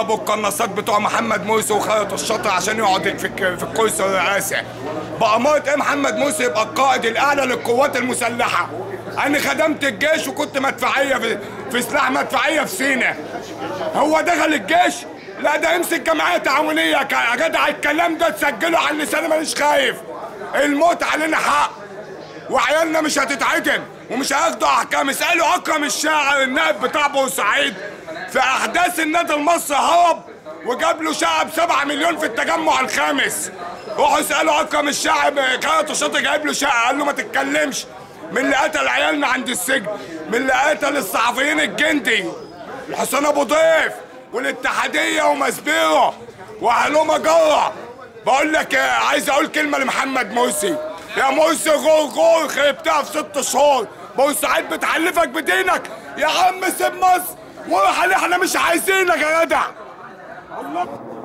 جابوا القناصات بتوع محمد موسى وخالد الشاطر عشان يقعد في الك- في الكرسي الرئاسي بأمارة ايه محمد موسى يبقى القائد الاعلى للقوات المسلحه انا خدمت الجيش وكنت مدفعيه في, في سلاح مدفعيه في سينا هو دخل الجيش لا ده يمسك جمعيه تعاونيه يا جدع الكلام ده تسجله على اللسان مانيش خايف الموت علينا حق وعيالنا مش هتتعدم ومش هياخدوا احكام اسالوا اكرم الشاعر النائب بتاع بورسعيد في احداث النادي المصري هرب وجاب له شقه ب 7 مليون في التجمع الخامس روحوا اسالوا اكرم الشاعر خالد الشاطر جايب له شقه قال له ما تتكلمش من اللي قتل عيالنا عند السجن من اللي قتل الصحفيين الجندي الحسين ابو ضيف والاتحاديه ومسبيره وهلومه جره بقول لك آه، عايز اقول كلمه لمحمد مرسي يا مرسي غور غور خيبتها في ست شهور بورسعيد بتحلفك بدينك يا عم سيب مصر وروح عليه احنا مش عايزينك يا جدع الله